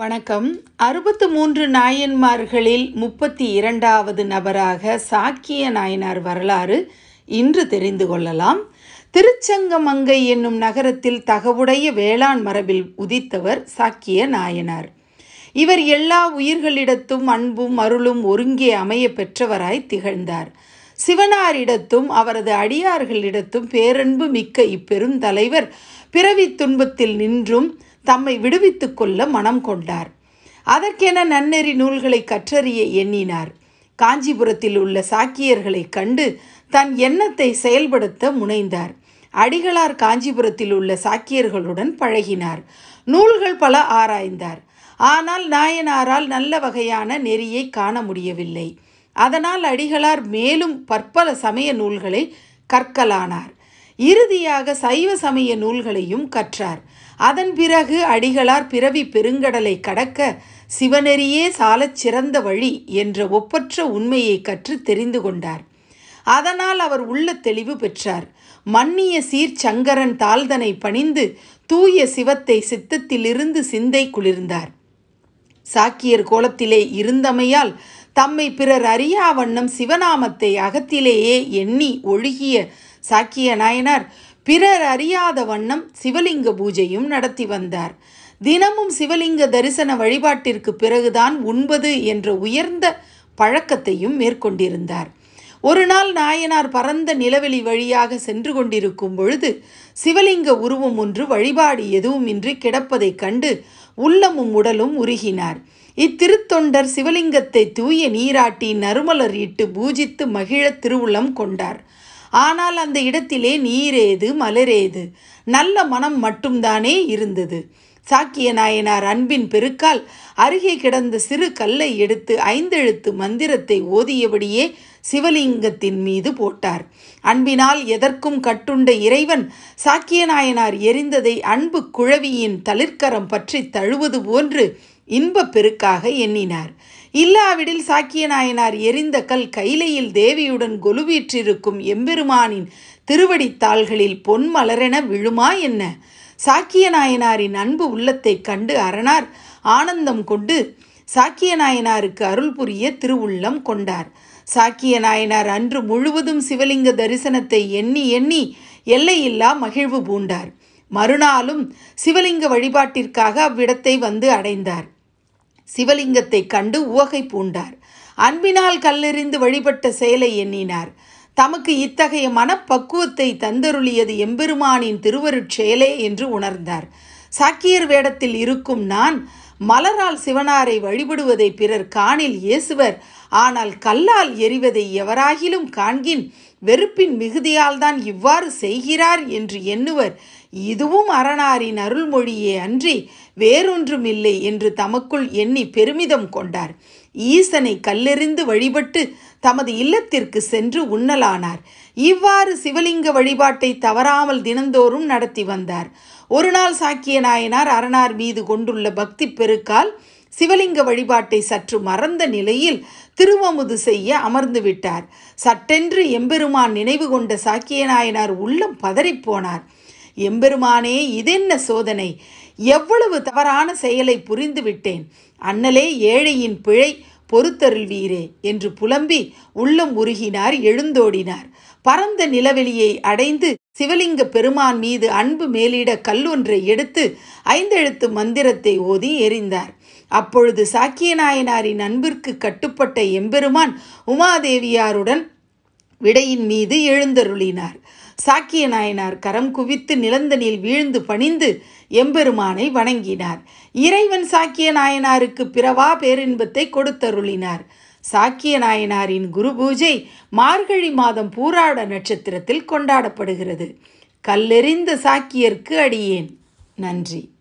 வணக்கம் அறுபத்து மூன்று நாயன்மார்களில் முப்பத்தி இரண்டாவது நபராக சாக்கிய நாயனார் வரலாறு இன்று தெரிந்து கொள்ளலாம் திருச்சங்கமங்கை என்னும் நகரத்தில் தகவுடைய வேளாண் மரபில் உதித்தவர் சாக்கிய நாயனார் இவர் எல்லா உயிர்களிடத்தும் அன்பும் அருளும் ஒருங்கே அமைய பெற்றவராய் திகழ்ந்தார் சிவனாரிடத்தும் அவரது அடியார்களிடத்தும் பேரன்பு மிக்க இப்பெரும் தலைவர் பிறவித் துன்பத்தில் நின்றும் தம்மை விடுவித்துக் கொள்ள மனம் கொண்டார் அதற்கென நன்னெறி நூல்களை கற்றறிய எண்ணினார் காஞ்சிபுரத்தில் உள்ள சாக்கியர்களை கண்டு தன் எண்ணத்தை செயல்படுத்த முனைந்தார் அடிகளார் காஞ்சிபுரத்தில் உள்ள சாக்கியர்களுடன் பழகினார் நூல்கள் பல ஆராய்ந்தார் ஆனால் நாயனாரால் நல்ல வகையான நெறியை காண முடியவில்லை அதனால் அடிகளார் மேலும் பற்பல சமய நூல்களை கற்கலானார் இறுதியாக சைவ சமய நூல்களையும் கற்றார் அதன் பிறகு அடிகளார் பிறவி பெருங்கடலை கடக்க சிவநெறியே சாலச் சிறந்த வழி என்ற ஒப்பற்ற உண்மையை கற்று தெரிந்து கொண்டார் அதனால் அவர் உள்ள தெளிவு பெற்றார் மன்னிய சீர்ச்சங்கரன் தாழ்தனை பணிந்து தூய சிவத்தை சித்தத்திலிருந்து சிந்தை குளிர்ந்தார் சாக்கியர் கோலத்திலே இருந்தமையால் தம்மை பிறர் அறியா வண்ணம் சிவநாமத்தை அகத்திலேயே எண்ணி ஒழுகிய சாக்கிய நாயனார் பிறர் அறியாத வண்ணம் சிவலிங்க பூஜையும் நடத்தி வந்தார் தினமும் சிவலிங்க தரிசன வழிபாட்டிற்கு பிறகுதான் உண்பது என்ற உயர்ந்த பழக்கத்தையும் மேற்கொண்டிருந்தார் ஒரு நாள் நாயனார் பரந்த நிலவெளி வழியாக சென்று கொண்டிருக்கும் பொழுது சிவலிங்க உருவம் ஒன்று வழிபாடு எதுவுமின்றி கிடப்பதைக் கண்டு உள்ளமும் உடலும் உருகினார் இத்திருத்தொண்டர் சிவலிங்கத்தை தூய நீராட்டி நறுமலர் இட்டு பூஜித்து மகிழ திருவுள்ளம் கொண்டார் ஆனால் அந்த இடத்திலே நீரேது மலரேது நல்ல மனம் மட்டும்தானே இருந்தது சாக்கிய நாயனார் அன்பின் பெருக்கால் அருகே கிடந்த சிறு கல்லை எடுத்து ஐந்தெழுத்து மந்திரத்தை ஓதியபடியே சிவலிங்கத்தின் மீது போட்டார் அன்பினால் எதற்கும் கட்டுண்ட இறைவன் சாக்கிய நாயனார் எரிந்ததை அன்பு குழவியின் தளிர்க்கரம் பற்றி தழுவது போன்று இன்பப் பெருக்காக எண்ணினார் இல்லாவிடில் சாக்கிய நாயனார் எரிந்த கல் கைலையில் தேவியுடன் கொலுவீற்றிருக்கும் எம்பெருமானின் திருவடித்தாள்களில் பொன் மலரென விழுமா என்ன சாக்கிய நாயனாரின் அன்பு உள்ளத்தைக் கண்டு அரணார் ஆனந்தம் கொண்டு சாக்கிய நாயனாருக்கு அருள் புரிய திருவுள்ளம் கொண்டார் சாக்கிய நாயனார் அன்று முழுவதும் சிவலிங்க தரிசனத்தை எண்ணி எண்ணி எல்லையில்லா மகிழ்வு பூண்டார் மறுநாளும் சிவலிங்க வழிபாட்டிற்காக அவ்விடத்தை வந்து அடைந்தார் சிவலிங்கத்தை கண்டு உவகை பூண்டார் அன்பினால் கல்லெறிந்து வழிபட்ட செயலை எண்ணினார் தமக்கு இத்தகைய மனப்பக்குவத்தை தந்தருளியது எம்பெருமானின் திருவருட்செயலே என்று உணர்ந்தார் சாக்கியர் வேடத்தில் இருக்கும் நான் மலரால் சிவனாரை வழிபடுவதை பிறர் காணில் இயேசுவர் ஆனால் கல்லால் எறிவதை எவராகிலும் காண்கின் வெறுப்பின் மிகுதியால் தான் இவ்வாறு செய்கிறார் என்று எண்ணுவர் இதுவும் அரணாரின் அருள்மொழியே அன்றி வேறொன்றுமில்லை என்று தமக்குள் எண்ணி பெருமிதம் கொண்டார் ஈசனை கல்லெறிந்து வழிபட்டு தமது இல்லத்திற்கு சென்று உண்ணலானார் இவ்வாறு சிவலிங்க வழிபாட்டை தவறாமல் தினந்தோறும் நடத்தி வந்தார் ஒரு நாள் சாக்கிய நாயனார் அரணார் மீது கொண்டுள்ள பக்தி பெருக்கால் சிவலிங்க வழிபாட்டை சற்று மறந்த நிலையில் திருவமுது செய்ய அமர்ந்து விட்டார் சட்டென்று எம்பெருமான் நினைவு கொண்ட சாக்கிய நாயனார் உள்ளம் பதறிப்போனார் எம்பெருமானே இதென்ன சோதனை எவ்வளவு தவறான செயலை புரிந்து விட்டேன் அண்ணலே ஏழையின் பிழை பொறுத்தருள்வீரே என்று புலம்பி உள்ளம் உருகினார் எழுந்தோடினார் பரந்த நிலவெளியை அடைந்து சிவலிங்க பெருமான் மீது அன்பு மேலிட கல்லொன்றை எடுத்து ஐந்தெழுத்து மந்திரத்தை ஓதி எறிந்தார் அப்பொழுது சாக்கிய நாயனாரின் அன்பிற்கு கட்டுப்பட்ட எம்பெருமான் உமாதேவியாருடன் விடையின் மீது எழுந்தருளினார் சாக்கிய நாயனார் கரம் குவித்து நிலந்தனில் வீழ்ந்து பணிந்து எம்பெருமானை வணங்கினார் இறைவன் சாக்கிய நாயனாருக்கு பிறவா பேரின்பத்தை கொடுத்தருளினார் சாக்கிய நாயனாரின் குரு பூஜை மார்கழி மாதம் பூராட நட்சத்திரத்தில் கொண்டாடப்படுகிறது கல்லெறிந்த சாக்கியர்க்கு அடியேன் நன்றி